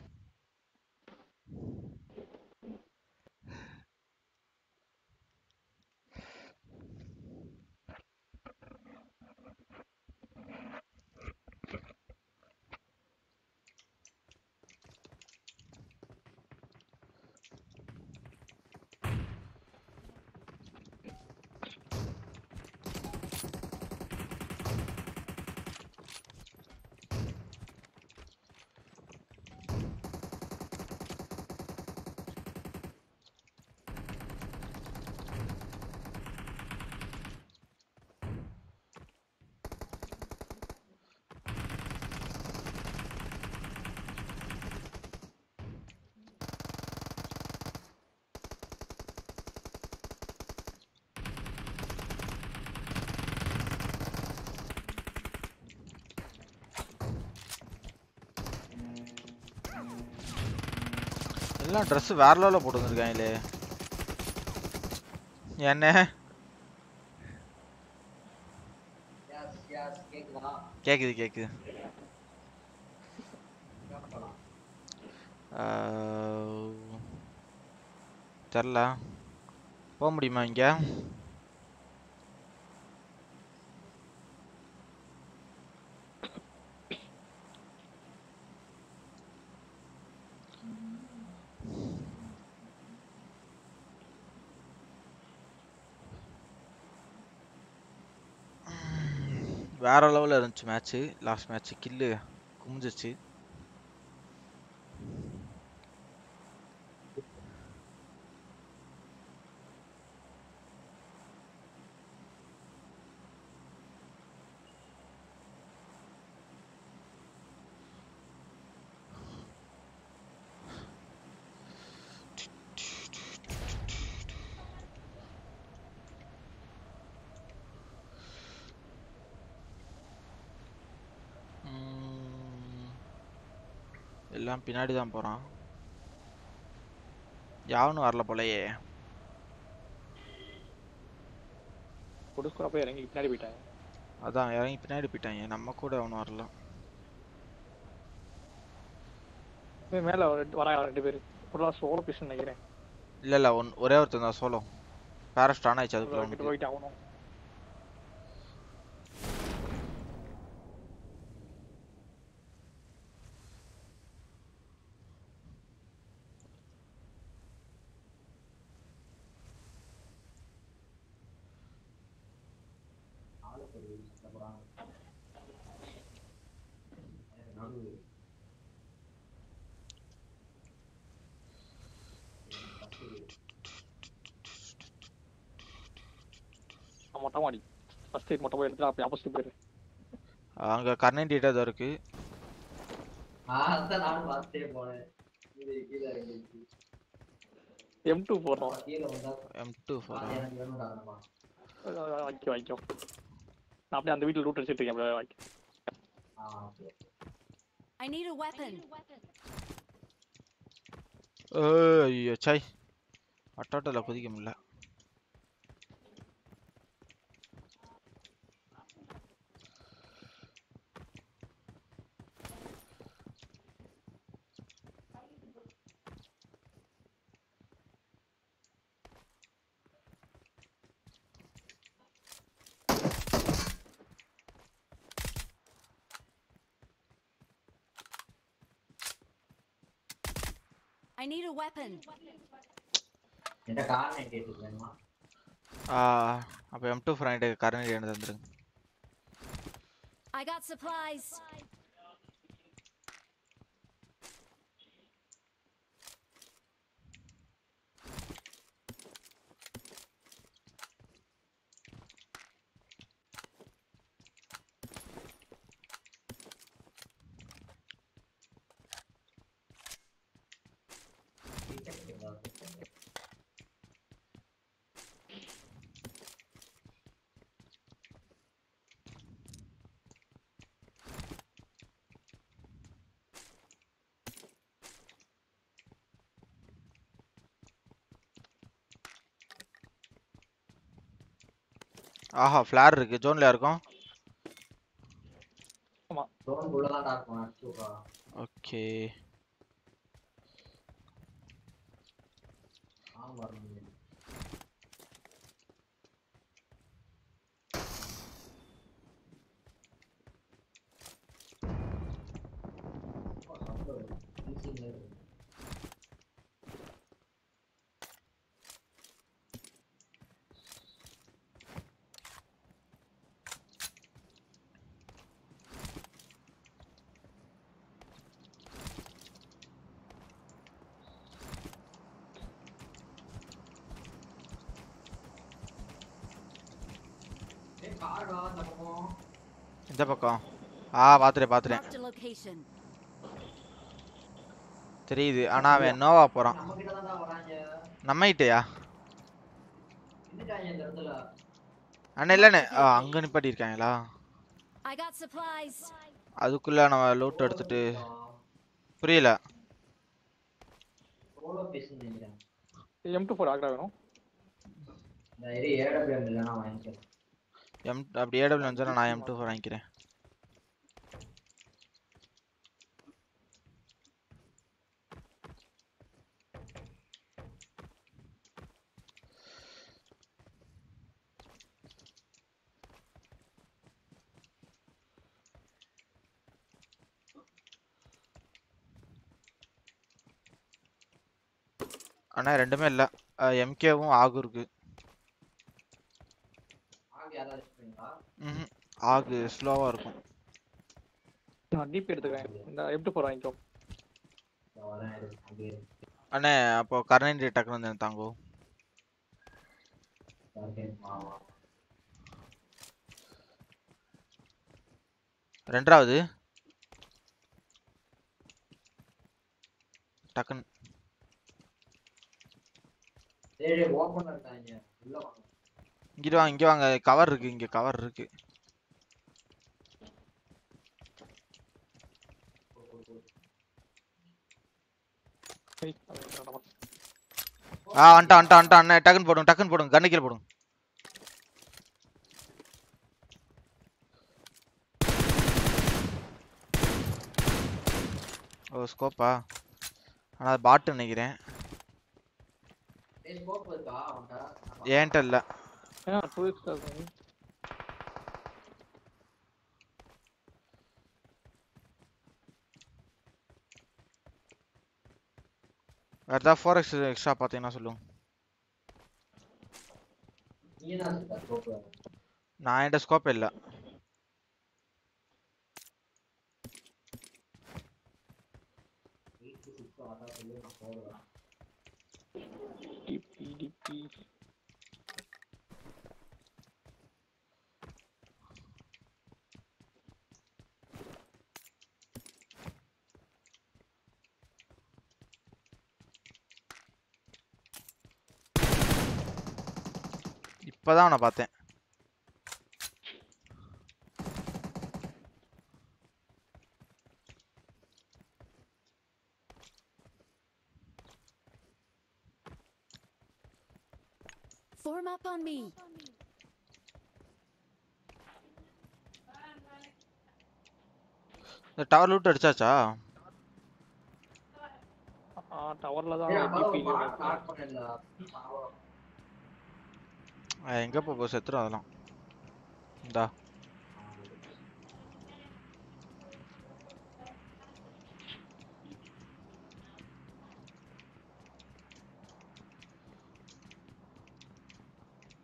எல்லாம் ட்ரெஸ் வேற லெவலில் போட்டு வந்திருக்காங்களே என்ன யாஸ் யாஸ் கேக்குதா கேக்குது கேக்குது கேட்கலாம் ஆஹ், தெரில போக முடியுமா இங்க வேற லெவலில் இருந்துச்சு மேட்ச்சு லாஸ்ட் மேட்ச்சு கில்லு குமிஞ்சிச்சு ம், எல்லாம் பின்னாடி தான் போறான் யாவனும் வரல போலயே கொடுக்குற போய் இறங்கி பின்னாடி போயிட்டாங்க அதான் இறங்கி பின்னாடி போயிட்டாங்க நம்ம கூட அவனும் வரல இவன் மேல ரெண்டு வராங்க ரெண்டு பேர் ஃபுல்லா சோலோ பிஸ் நினைக்கிறேன் இல்ல இல்ல ஒன் ஒரே ஒருத்தன் தான் சோலோ பேரஸ்ட் ஆன் ஆயிடுச்சு அதுக்குள்ள கிட்ட அவனுக்கு போயிட்டு ஆகணும் ஆளுக்கு ஒரு விஷயத்துல போறாங்க நடு நான் மொட்டை மாடி ஃபர்ஸ்ட் எய்ட் மொட்டை போய் எடுத்துட்டு அப்படி ஆப்போசிட் போயிரு அங்க கர்னேண்டிட்டா தான் இருக்கு அதான் நானும் பார்த்துட்டே போனேன் கீழே கீழே இறங்கிடுச்சு எம் டூ போடுறோம் கீழே வந்தா எம் டூ ஃபோர் அது எனக்கு வேணும்டா அந்தம்மா. வாங்கிக்கோ வாங்கிக்கோ நான் அப்படியே அந்த வீட்டில் லூட் அடிச்சிட்டு இருக்கேன் அப்படியே வாங்கிக்கோ ஆ சரி I need a weapon. ஐயோ சாய் அட்டாட்டில் குதிக்க முடியல I need a weapon. என்கிட்ட கார் நைட் எயிட் வேணுமா ஆ அப்போ எம் டூ ஃப்ரைண்டு கரண்ட் எடுத்து வந்துருங்க I got supplies. ஆஹா ஃப்ளார் இருக்கு ஜோன்ல இருக்கும் ட்ரோன் உள்ளதான் இருக்கும் அடிச்சு விட்றா ஓகே ஆமா வரணும் ஏய் கார்டா அந்த பக்கம் இந்த பக்கம் ஆ பார்த்துட்டேன் பார்த்துட்டேன் Marked a location. தெரியுது ஆனா அவன் நோவா போறான் நம்ம கிட்ட தான் வராங்க நம்மகிட்டயா இருந்துட்டாங்க இந்த இடத்துல அண்ணா இல்லண்ணே ஆ, அங்க நிப்பாட்டி இருக்காங்களா I got supplies. அதுக்குள்ள நம்ம லூட் எடுத்துட்டு புரியல சோலோ பீஸ் நினைக்கிறேன் எம் டூ ஃபோர் ஆக்டா வேணும் இந்த இது ஏடபிள்யூஎம் இல்லைன்னா வாங்கிக்கிறேன் எம் அப்படி ஏடபிள்யூ வந்துச்சுன்னா நான் எம் டூ ஃபோர் வாங்கிக்கிறேன் அண்ணா ரெண்டுமே இல்லை எம்கேவும் ஆகும் இருக்கு ஆக யாராவது வச்சுக்கிறீங்களா ம்ஹும். ஆகு ஸ்லோவாக இருக்கும் நான் டிபி எடுத்துக்கிறேன் இந்த எம் டூ ஃபோர் வாங்கிக்கோ இந்த வரேன் இரு, அப்படியே இரு. அண்ணே அப்போ கரண்ட் டக்குனு வந்து எனக்கு தாங்கோ Okay, வா, வா. ரெண்டாவது டக்குன்னு டேய், டேய், open ல இருக்காங்க. உள்ள வாங்க. இங்கிட்டு வாங்க இங்கே வாங்க கவர் இருக்கு இங்கே கவர் இருக்கு ஏய், அது என்னடா? ஆ வந்துட்டான் வந்துட்டான் வந்துட்டான் அண்ணே டக்குன்னு போடுங்க டக்குன்னு போடுங்க கண்ணு கீழே போடுங்க ஓ ஸ்கோப்பா ஆனால் அது பாட்டு நினைக்கிறேன் டேய், scope இருக்கா அவன்கிட்ட? ஏன்ட்ட இல்லை ஏன் டூ எக்ஸ் இருக்கு வேறு ஏதாவது ஃபோர் எக்ஸ் எக்ஸ்ட்ரா பார்த்தீங்கன்னா சொல்லுங்க நீ தான் வச்சிருக்க scope. நான் என்கிட்ட ஸ்கோப் இல்லை Eight to six அதான் சொல்லி நான் போடுவேன். டிபி டிபி இப்போதான் அவனை பார்த்தேன் Form up on me. இந்த டவர் லூட் அடிச்சாச்சா ஆ டவர்ல தான் டேய், அப்பதான் டிபி ஒரு mark mark பண்ணல. பாவம். அஹ் எங்க போ செத்துரும் அதெல்லாம் இந்தா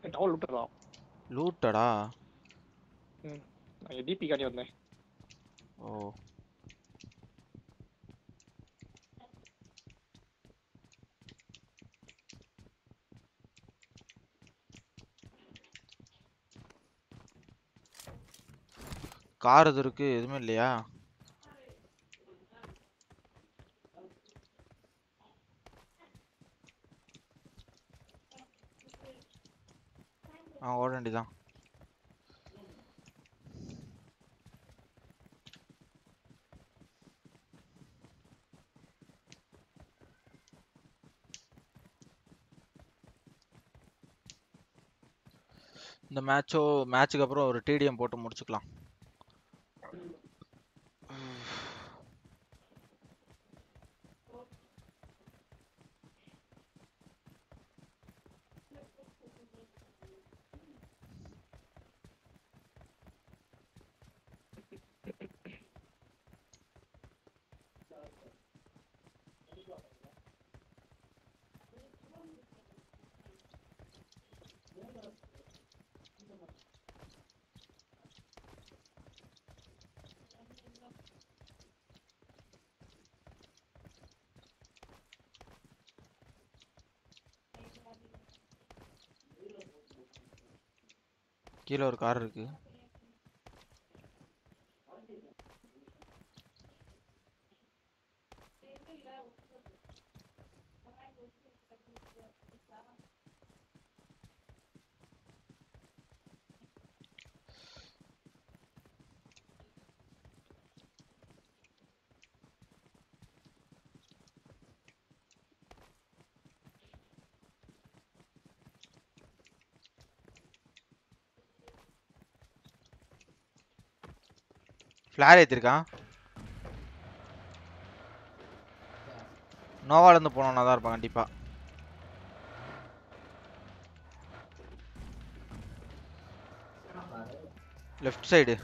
டவல் விட்டுறா லூட்டடா நான் டிபி காட்டி வந்தேன் ஓ கார் இது இருக்கு எதுவுமே இல்லையா ஆ ஓட வேண்டியதான் இந்த மேட்சோ மேட்சுக்கு அப்புறம் ஒரு டிடிஎம் போட்டு முடிச்சுக்கலாம் கீழே ஒரு கார் இருக்கு ஃப்ளார் ஏற்றிருக்கான் நோவாலேருந்து போனோன்னா தான் இருப்பான் கண்டிப்பாக லெஃப்ட் சைடு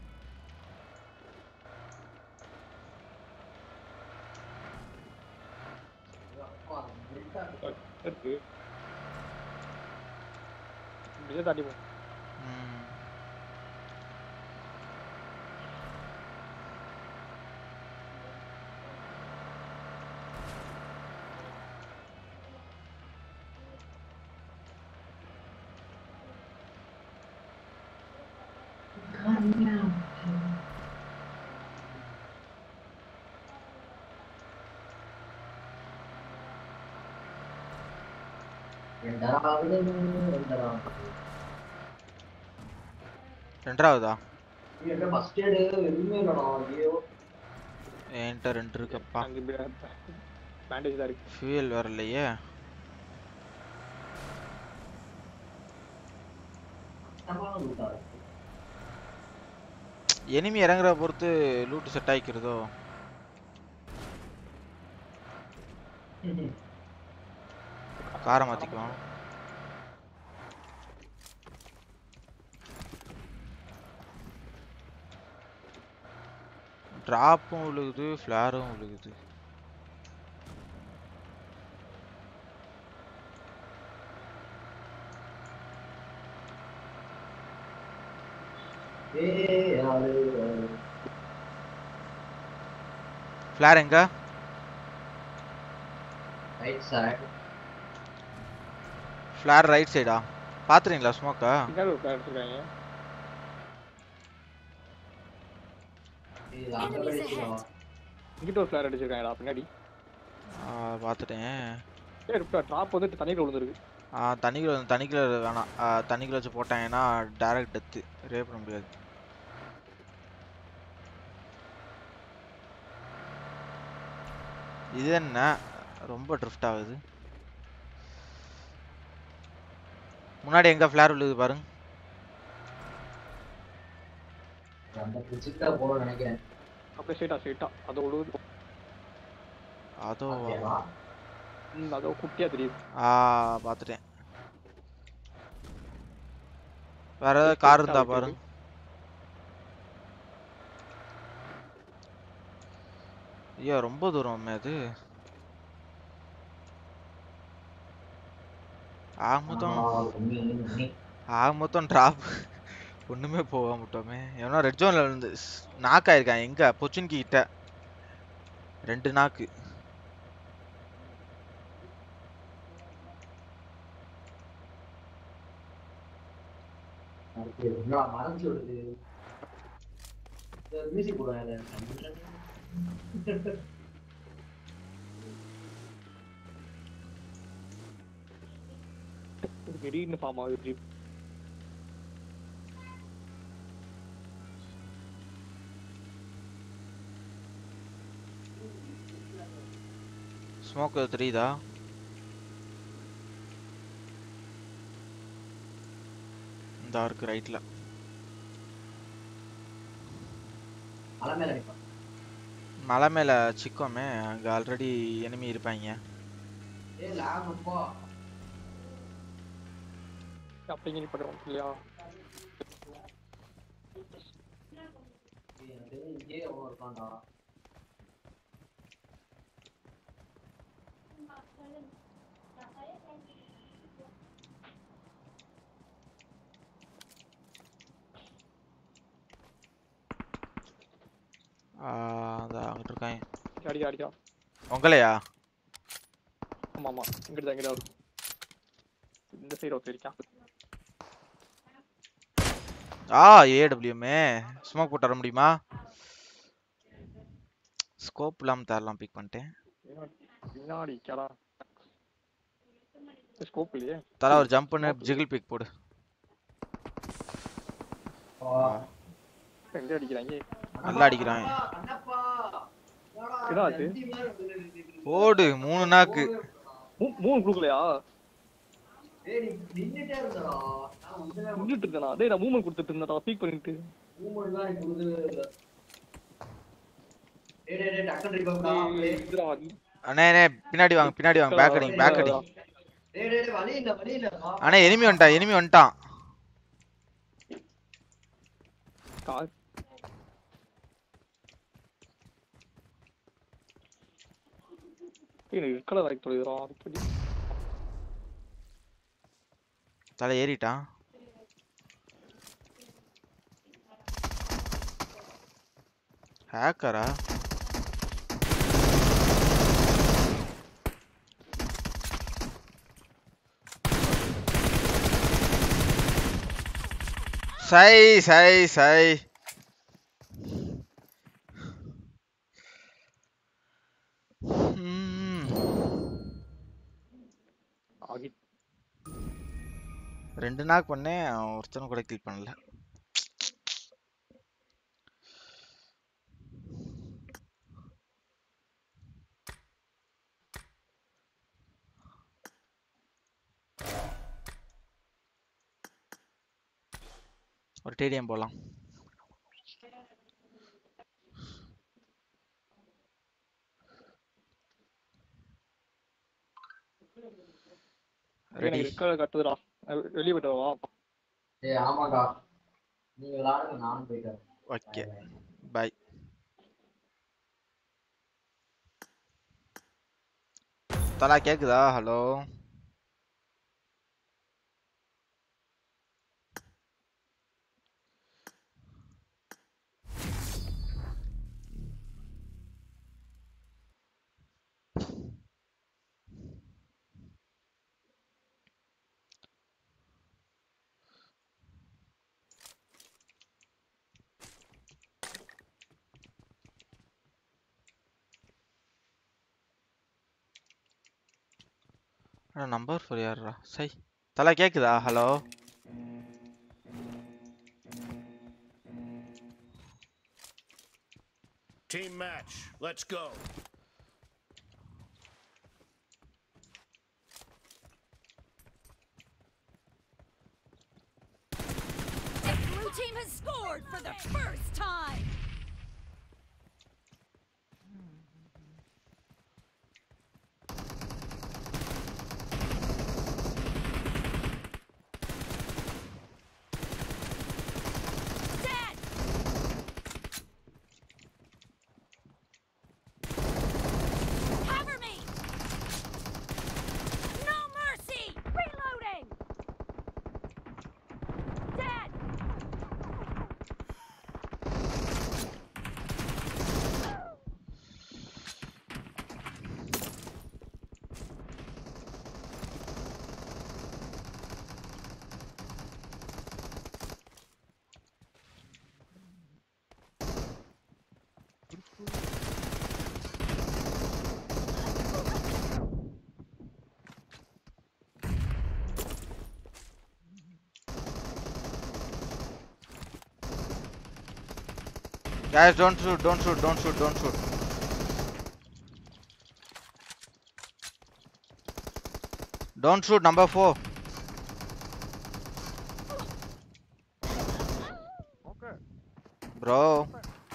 இருக்கு இப்படியே தாண்டி போ ரெண்டாவது ரெண்டாவது ரெண்டாவதா என்கிட்ட ஃபர்ஸ்ட் எய்டு எதுவுமே இல்லடா ஐயோ என்கிட்ட ரெண்டு இருக்கப்பா அங்க பேண்டேஜ் தான் இருக்கு ஃபியூயல் வேற இல்லையே சுத்தமான லூட்டா இருக்கு எனிமி இறங்குற பொறுத்து லூட் செட் ஆகிக்கிறதோ காரை மாற்றிக்குவோம் ட்ராப்பும் விழுகுது ஃப்ளாரும் விழுகுது ஏய் அது ஃப்ளார் எங்க ரைட் சைடு ஃப்ளார் ரைட் சைடா பார்த்துறீங்களா ஸ்மோக்கா பின்னாடி ஒரு பிளான் எடுத்துருக்காங்க இது அங்க வெடிச்சிடும் இங்கிட்ட ஒரு ஃபிளார் அடிச்சிருக்காங்கடா பின்னாடி பார்த்துட்டேன் ஏ ட்ராப் வந்துட்டு தண்ணியில் விழுந்துருக்கு ஆ, தண்ணிக்குள்ள தண்ணிக்குள்ள வேணாம் ஆ, தண்ணிக்குள்ள வச்சு போட்டாங்கன்னா டைரக்ட் டெத்து ரே பண்ண முடியாது இது என்ன ரொம்ப ட்ரிஃப்ட் ஆகுது முன்னாடி எங்க ஃபிளார் விழுது பாருங்க அந்த பிரிட்ஜுக்கு தான் போகணும்னு நினைக்கிறேன் அப்படியே ஸ்ட்ரைட்டா ஸ்ட்ரைட்டா அது விழுவுது அதோ ஓகேவா ம் அதோ குட்டியா தெரியுது ஆ பார்த்துட்டேன் வேற ஏதாவது கார் இருந்தா விட்டு பாருங்க ஐயோ ரொம்ப தூரம் அது ஆக மொத்தம் ஆ, உண்மையிலே ஆக மொத்தம் டிராப் ஒண்ணுமே போக மாட்டோமே எவனோ ரெட் ஜோன்ல இருந்து நாக் ஆயிருக்கான் எங்க பொச்சுன்கி கிட்ட ரெண்டு நாக்கு அடுத்து என்னடா மறைச்சு விடுது மியூசிக் போடுவாங்க திடீர்னு ஃபார்ம் ஆகுது ஜீப் ஸ்மோக் தெரியுதா இந்த இருக்கு ரைட்ல மலை மேல நிப்பான் மலை மேல சிக்கோமே அங்க ஆல்ரெடி enemy இருப்பாங்க ஏ லாக் போ அப்படிங்க நீ பண்ணுவோம் இல்லையா எனக்கு தெரிஞ்சு இங்கேயே எவனோ இருக்கான்டா அந்த அங்கிட்டு இருக்காங்க அடிக்கா அடிக்கா உங்களையா ஆமா ஆமா இங்கிட்டு தான் இங்கிட்ட இந்த சைடு ஒருத்தர் இருக்கான் ஆ ஏடபிள்யூமே ஸ்மோக் போட்டு வர முடியுமா ஸ்கோப் இல்லாம தரலாம் பிக் பண்ணிட்டேன் பின்னாடி பின்னாடி கேடா ஸ்கோப் இல்லையே தலை ஒரு ஜம்ப் பண்ணு ஜிகிள் பிக் போடு எங்க அடிக்கிறாங்க நல்லா அடிக்கிறாங்க அண்ணப்பா என்னடா அது? போடு மூணு நாக்கு மூ- மூணு குடுக்கலையா ஏய் நீ நின்னுட்டே இருந்தடா நான் வந்து நின்றுட்டு இருந்தேனா டேய் நான் மூவ்மெண்ட் கொடுத்துட்டு இருந்தேன்டா ஸ்பீக் பண்ணிட்டு மூமெண்ட்லாம் எனக்கு கொடுக்கவே இல்ல டேய் டேய் டேய் டக்கன் ரிபப்டா டேய், இதுடா, அண்ணே அண்ணே பின்னாடி வாங்க பின்னாடி வாங்க பேக் அடிங்க பேக் அடி டேய் டேய் டேய் வழி இல்ல வழி இல்ல வா. அண்ணே எனிமி வந்துட்டான் எனிமி வந்துட்டான் கார் டேய், எனக்கு இருக்கல வரைக்கும் தொலைதுடா அடிக்கடி தலை ஏறிட்டான் ஹேக்கரா சை சை சை ம். ஆகி ரெண்டு நாக் பண்ணேன் அவன் ஒருத்தனும் கூட கில் பண்ணல ஒரு டேடியம் போலாம் ரெடி எனக்கு இருக்கல கட்டுதுடா நான் வெளியே போயிட்டு வா ஏய் ஆமாடா நீங்க விளையாடுங்க நானும் போயிட்டேன் ஓகே பை தலா கேக்குதா ஹலோ நம்பர் ஃபோர் யாருடா சை தலா கேக்குதா hello Team match. Let's go. Blue team has scored for the first time. Dead. Cover me. No mercy. Reloading. guys don't shoot don't shoot don't shoot don't shoot don't shoot number 4 bro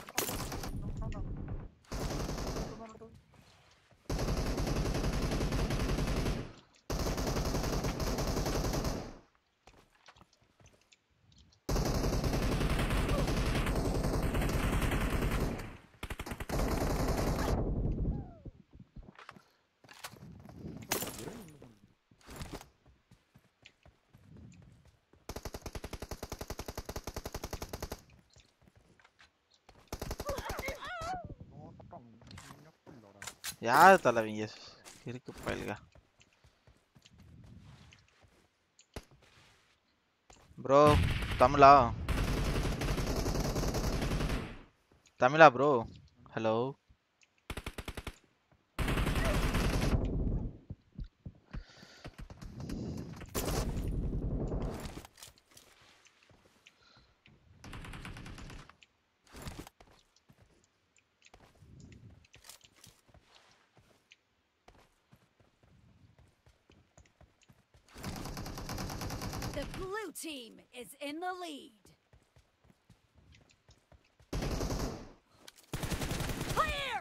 யார் தலைவங்க இருக்கு பயலுக bro தமிழா தமிழா bro hello The blue team is in the lead. Clear!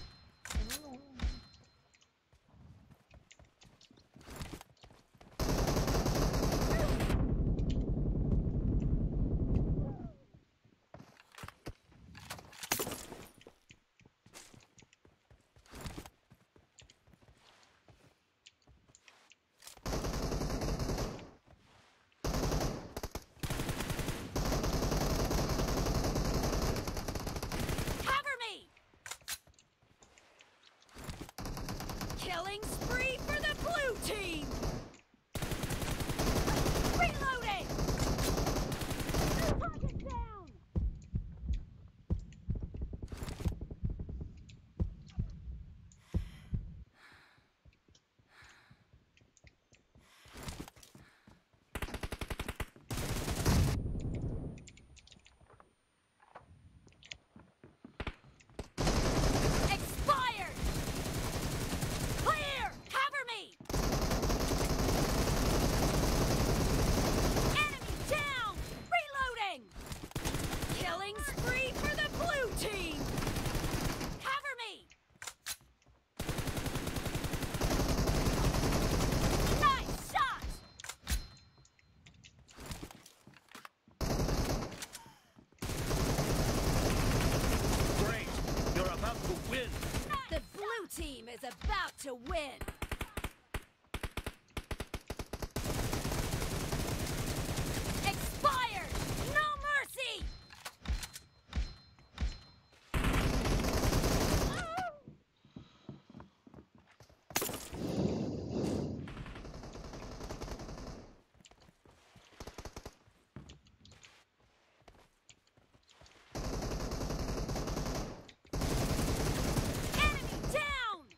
Cover me! Killing spree for the blue team! Reloading! Target down! Expired! Clear! Cover me! Enemy down! Reloading! Killing spree for the blue team! Cover me! Nice shot! Great. You're about to win. The blue team is about to win! Expired! No mercy! Enemy down!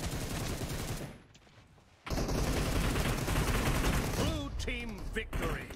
Blue team victory.